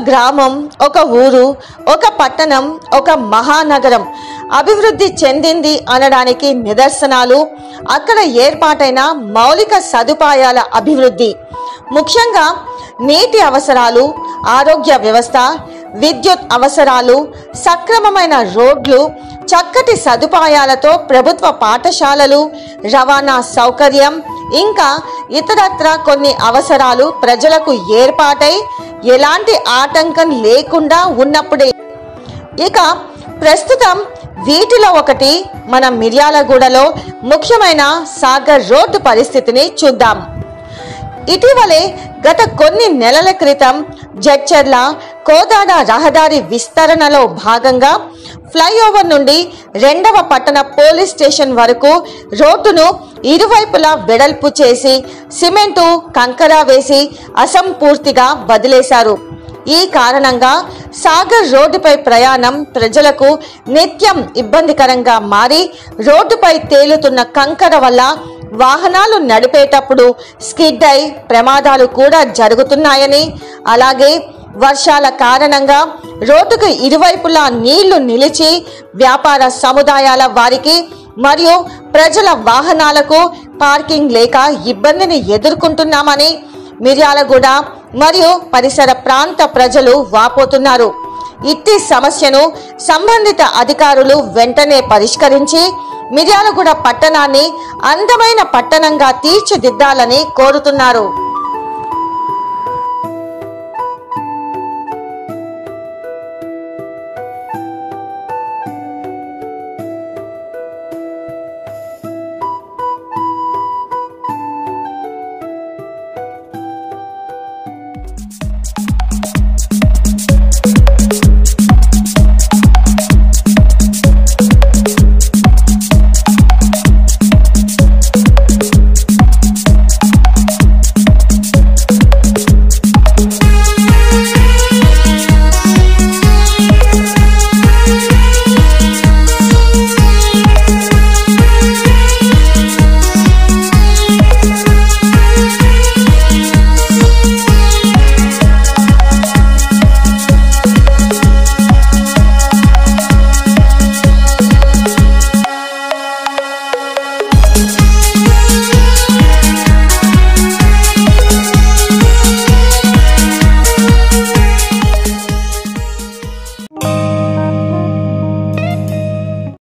గ్రామం ఒక ఊరు ఒక పట్టణం ఒక మహానగరం అభివృద్ధి చెందింది అనడానికి నిదర్శనాలు అక్కడ ఏర్పాటైన మౌలిక సదుపాయాల అభివృద్ధి ముఖ్యంగా నీటి అవసరాలు ఆరోగ్య వ్యవస్థ విద్యుత్ అవసరాలు సక్రమమైన రోడ్లు చక్కటి సదుపాయాలతో ప్రభుత్వ పాఠశాలలు రవాణా సౌకర్యం ఇంకా ఇతరత్ర కొన్ని అవసరాలు ప్రజలకు ఏర్పాటై ఎలాంటి ఆటంకం లేకుండా ఉన్నప్పుడే ఇక ప్రస్తుతం వీటిలో ఒకటి మన మిర్యాలగూడలో ముఖ్యమైన సాగర్ రోడ్డు పరిస్థితిని చూద్దాం ఇటీవలే గత కొన్ని నెలల క్రితం జడ్చర్ల కోదాడ రహదారి విస్తరణలో భాగంగా ఫ్లైఓవర్ నుండి రెండవ పట్టణ పోలీస్ స్టేషన్ వరకు రోడ్డును ఇరువైపులా వెడల్పు చేసి సిమెంటు కంకర వేసి అసంపూర్తిగా వదిలేశారు ఈ కారణంగా సాగర్ రోడ్డుపై ప్రయాణం ప్రజలకు నిత్యం ఇబ్బందికరంగా మారి రోడ్డుపై తేలుతున్న కంకర వల్ల వాహనాలు నడిపేటప్పుడు స్కిడ్ అయి ప్రమాదాలు కూడా జరుగుతున్నాయని అలాగే వర్షాల కారణంగా రోడ్డుకు ఇరువైపులా నీళ్లు నిలిచి వ్యాపార సముదాయాల వారికి మరియు ప్రజల వాహనాలకు పార్కింగ్ లేక ఇబ్బందిని ఎదుర్కొంటున్నామని మిర్యాలగూడ మరియు పరిసర ప్రాంత ప్రజలు వాపోతున్నారు ఇట్టి సమస్యను సంబంధిత అధికారులు వెంటనే పరిష్కరించి మిర్యాలగూడ పట్టణాన్ని అందమైన పట్టణంగా తీర్చిదిద్దాలని కోరుతున్నారు